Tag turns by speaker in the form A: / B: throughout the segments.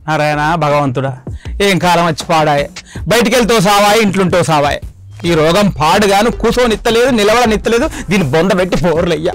A: నారాయణ భగవంతుడా ఏం కాలం వచ్చి పాడాయే బయటికి వెళ్తూ సావాయి ఇంట్లుంటూ సావాయి ఈ రోగం పాడుగాను కూసోనిత్తలేదు నిలవడనిత్తలేదు దీన్ని బొంద పెట్టి పోర్లయ్యా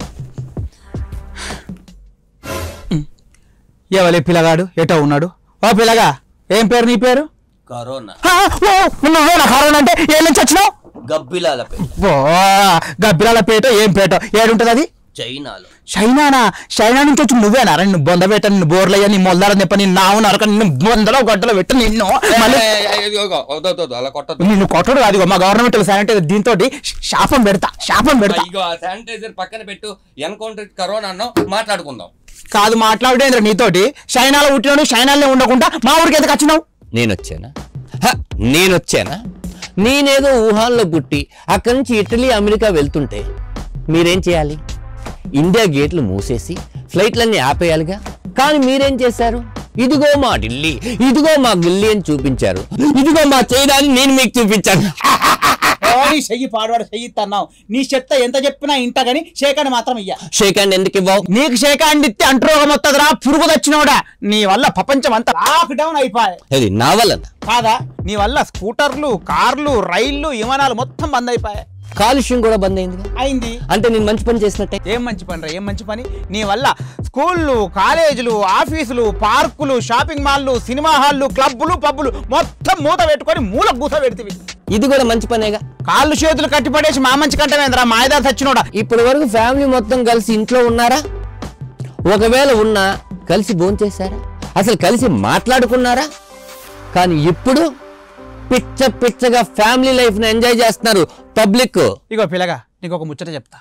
A: ఎవలే పిల్లగాడు ఎటో ఉన్నాడు ఓ పిల్లగా ఏం పేరు నీ పేరు
B: కరోనా
A: హా, ఓ, నువ్వేనా కరోనా అంటే ఏ నుంచి వచ్చినావు
B: గబ్బిలాల పేరు
A: ఓ గబ్బిలాల పేట ఏం పేట ఏడుంటది అది
B: చైనాలో
A: చైనానా చైనా నుంచి వచ్చి నువ్వేనా రా నిన్ను బొంద పెట్ట నిన్ను బోర్లయ్యా నీ మొల్దార నిప్ప నిన్ను నావు నరక నిన్ను బొందలో గొడ్డలో పెట్ట నిన్ను మళ్ళీ
B: అలా కొట్టదు
A: నిన్ను కొట్టడు అది మా గవర్నమెంట్ శానిటైజర్ దీంతో శాపం పెడతా శాపం పెడతా
B: ఇగో ఆ శానిటైజర్ పక్కన పెట్టు ఎన్కౌంటర్ కరోనా అన్నావు మాట్లాడుకుందాం
A: కాదు మాట్లాడేంద్ర నీతోటి చైనాలో పుట్టినాడు చైనాలో ఉండకుండా మా ఊరికి ఎందుకు వచ్చినావు
C: నేను వచ్చానా హ, నేను వచ్చానా నేనేదో వుహాన్లో పుట్టి అక్కడి నుంచి ఇటలీ అమెరికా వెళ్తుంటే మీరేం చేయాలి ఇండియా గేట్లు మూసేసి ఫ్లైట్లన్నీ ఆపేయాలిగా కానీ మీరేం చేశారు ఇదిగో మా ఢిల్లీ ఇదిగో మా ఢిల్లీ అని చూపించారు ఇదిగో మా చైనా అని నేను మీకు చూపించాను
A: నీ చెయ్యి పాడవాడు చెయ్యి తన్నావు నీ చెత్త ఎంత చెప్పినా ఇంట గాని షేకాన్ని మాత్రం ఇయ్య
C: షేక్ హ్యాండ్ ఎందుకు ఇవ్వవు
A: నీకు షేకాండి ఇస్తే అంటురోగం వస్తుందిరా పురుగు తెచ్చినోడా నీ వల్ల ప్రపంచం అంతా లాక్ డౌన్ అయిపోయాయి
C: అది నా వలన
A: కాదా నీ వల్ల స్కూటర్లు కార్లు రైళ్లు విమానాలు మొత్తం బంద్ అయిపోయాయి
C: కాలుష్యం కూడా బంద్ అయిందిగా
A: అయింది
C: అంటే నేను మంచి పని చేసినట్టే
A: ఏం మంచి పని రా ఏం మంచి పని నీ వల్ల స్కూళ్ళు కాలేజీలు ఆఫీసులు పార్కులు షాపింగ్ మాల్లు సినిమా హాల్లు క్లబ్బులు పబ్బులు మొత్తం మూత పెట్టుకొని మూల గూస పెడితివి
C: ఇది కూడా మంచి పనేగా
A: కాళ్ళు చేతులు కట్టిపడేసి మా మంచి కంటమేంద్రా మాయదారి సచ్చినోడా
C: ఇప్పటి వరకు ఫ్యామిలీ మొత్తం కలిసి ఇంట్లో ఉన్నారా ఒకవేళ ఉన్నా కలిసి భోంచేశారా అసలు కలిసి మాట్లాడుకున్నారా కానీ ఇప్పుడు పిచ్చ పిచ్చగా ఫ్యామిలీ లైఫ్ ని ఎంజాయ్ చేస్తున్నారు పబ్లిక్
A: ఇగో పిల్లగా నీకు ఒక ముచ్చట చెప్తా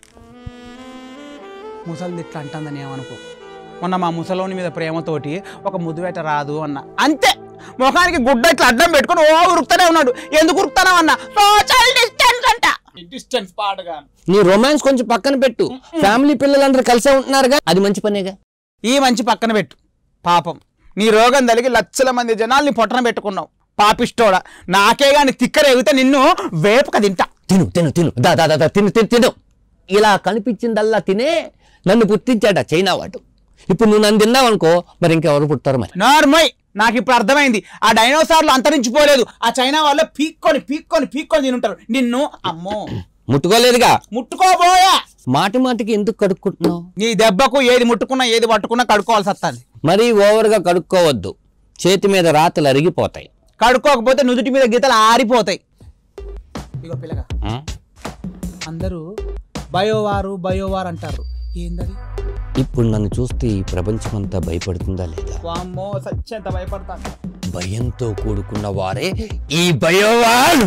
A: ముసలిది ఇట్లా అంటుందని ఏమనుకో మొన్న మా ముసలోని మీద ప్రేమతోటి ఒక ముద్దువేట రాదు అన్న అంతే ముఖానికి గుడ్డ ఇట్లా అడ్డం పెట్టుకొని ఓ ఉరుకుతానే ఉన్నాడు ఎందుకు ఉరుకుతానా అన్న సోషల్ డిస్టెన్స్ అంట డిస్టెన్స్ పాటగా
C: నీ రొమాన్స్ కొంచెం పక్కన పెట్టు ఫ్యామిలీ పిల్లలందరూ కలిసే ఉంటున్నారుగా అది మంచి పనేగా
A: ఈ మంచి పక్కన పెట్టు పాపం నీ రోగం తలిగి లక్షల మంది జనాల్ని పొట్టన పెట్టుకున్నావు పాపిష్టోడా నాకే గాని తిక్కరేగితే నిన్ను వేపక తింటా
C: తిను తిను తిను దా దా దా, దా తిను తిను తిను ఇలా కనిపించిందల్లా తినే నన్ను పుట్టించాడ చైనా వాడు ఇప్పుడు నువ్వు నన్ను తిన్నావనుకో మరి ఇంకెవరు పుట్టారు మరి
A: నార్మల్ నాకు ఇప్పుడు అర్థమైంది ఆ డైనోసార్లు అంతరించిపోలేదు ఆ చైనా వాళ్ళు పీక్కొని పీక్కొని పీక్కొని తినుంటారు నిన్ను అమ్మో
C: ముట్టుకోలేదుగా
A: ముట్టుకోబోయా
C: మాటి మాటికి ఎందుకు కడుక్కుంటున్నావు
A: నీ దెబ్బకు ఏది ముట్టుకున్నా ఏది పట్టుకున్నా కడుక్కోవాల్సి వస్తుంది
C: మరీ ఓవర్గా కడుక్కోవద్దు చేతి మీద రాతలు అరిగిపోతాయి
A: కడుక్కోకపోతే నుదుటి మీద గీతలు ఆరిపోతాయి ఇగో పిల్లగా అందరూ బయోవారు బయోవార్ అంటారు ఏందది
C: ఇప్పుడు నన్ను చూస్తే ఈ ప్రపంచమంతా భయపడుతుందా లేదా
A: వామ్మో సత్యంత భయపడతాను
C: భయంతో కూడుకున్న వారే ఈ భయోవాన్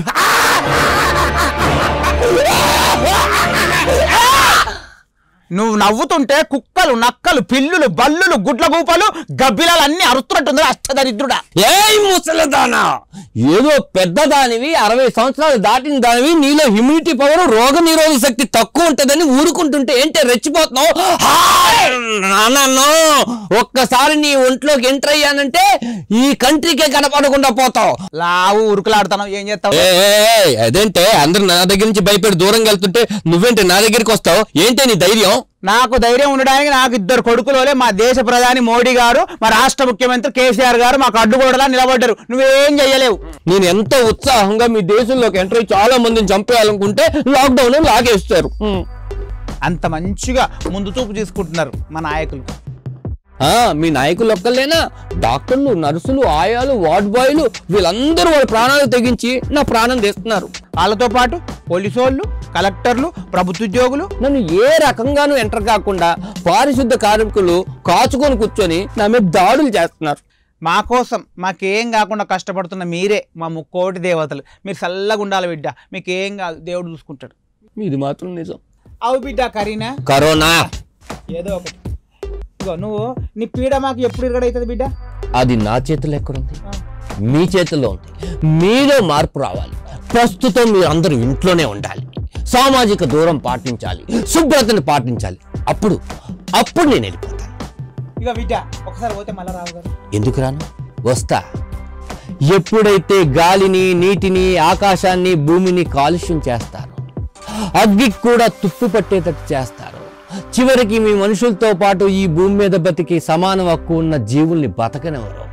A: నువ్వు నవ్వుతుంటే కుక్కలు నక్కలు పిల్లులు బల్లులు గుడ్ల గూపలు గబ్బిలాలు అన్ని అరుస్తున్నట్టుంది అష్టదరిద్రుడా
C: ఏయ్ ముసలదానా ఏదో పెద్ద దానివి అరవై సంవత్సరాలు దాటిన దానివి నీలో హ్యూమినిటీ పవర్ రోగ నిరోధక శక్తి తక్కువ ఉంటుందని ఊరుకుంటుంటే ఏంటి రెచ్చిపోతున్నావు హాయ్! నాన్నను ఒక్కసారి నీ ఒంట్లోకి ఎంటర్ అయ్యానంటే ఈ కంట్రీకే కనపడకుండా పోతావు
A: లావు ఉరుకులాడుతాను ఏం చేస్తావు
C: ఏ, ఏ, ఏ, అదేంటే అందరు నా దగ్గర నుంచి భయపడి దూరంగా వెళ్తుంటే నువ్వేంటి నా దగ్గరికి వస్తావు ఏంటి నీ ధైర్యం
A: నాకు ధైర్యం ఉండడానికి నాకు ఇద్దరు కొడుకులోలే మా దేశ ప్రధాని మోడీ గారు మా రాష్ట్ర ముఖ్యమంత్రి కేసీఆర్ గారు మాకు అడ్డుగోడలా నిలబడ్డారు నువ్వేం చెయ్యలేవు
C: నేను ఎంతో ఉత్సాహంగా మీ దేశంలోకి ఎంటర్ అయ్యి చాలా మందిని చంపేయాలనుకుంటే లాక్డౌన్ లాగేస్తారు హ్మ్.
A: అంత మంచిగా ముందు చూపు తీసుకుంటున్నారు మా నాయకులు
C: ఆ, మీ నాయకులు ఒక్కలేనా డాక్టర్లు నర్సులు ఆయాలు వార్డ్ బాయ్లు వీళ్ళందరూ వాళ్ళ ప్రాణాలు తెగించి నా ప్రాణం తీస్తున్నారు
A: వాళ్ళతో పాటు పోలీసు వాళ్ళు కలెక్టర్లు ప్రభుత్వ ఉద్యోగులు
C: నన్ను ఏ రకంగానూ ఎంటర్ కాకుండా పారిశుద్ధ కార్మికులు కాచుకొని కూర్చొని నా మీద దాడులు చేస్తున్నారు
A: మా కోసం మాకేం కాకుండా కష్టపడుతున్న మీరే మా ముక్కోటి దేవతలు మీరు చల్లగా ఉండాలి బిడ్డ మీకేం కాదు దేవుడు చూసుకుంటాడు
C: ఇది మాత్రం నిజం
A: అవు బిడ్డ కరీనా
C: కరోనా
A: ఏదో ఒకటి ఇగో నువ్వు నీ పీడ మాకు ఎప్పుడు ఇరగడవుతుంది బిడ్డ
C: అది నా చేతిలో ఎక్కడుంది మీ చేతిలో ఉంది మీలో మార్పు రావాలి ప్రస్తుతం మీరు అందరూ ఇంట్లోనే ఉండాలి సామాజిక దూరం పాటించాలి శుభ్రతను పాటించాలి అప్పుడు అప్పుడు నేను వెళ్ళిపోతాను
A: ఇక బిడ్డ ఒకసారి పోతే మళ్ళీ రావు గారు
C: ఎందుకు రాను వస్తా ఎప్పుడైతే గాలిని నీటిని ఆకాశాన్ని భూమిని కాలుష్యం చేస్తారో అగ్గికి కూడా తుప్పు పట్టేటట్టు చేస్తారు చివరికి మీ మనుషులతో పాటు ఈ భూమి మీద బతికి సమాన హక్కు ఉన్న జీవుల్ని బతకనివ్వరు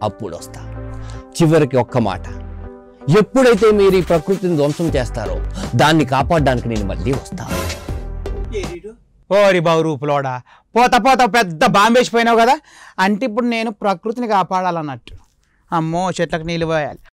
C: అప్పుడు వస్తా చివరికి ఒక్క మాట ఎప్పుడైతే మీరు ఈ ప్రకృతిని ధ్వంసం చేస్తారో దాన్ని కాపాడడానికి నేను మళ్ళీ వస్తా
A: ఓరి బావు రూపులోడా పోత పోత పెద్ద బాంబేసిపోయినావు కదా అంటే ఇప్పుడు నేను ప్రకృతిని కాపాడాలన్నట్టు అమ్మో చెట్లకు నీళ్ళు పోయాలి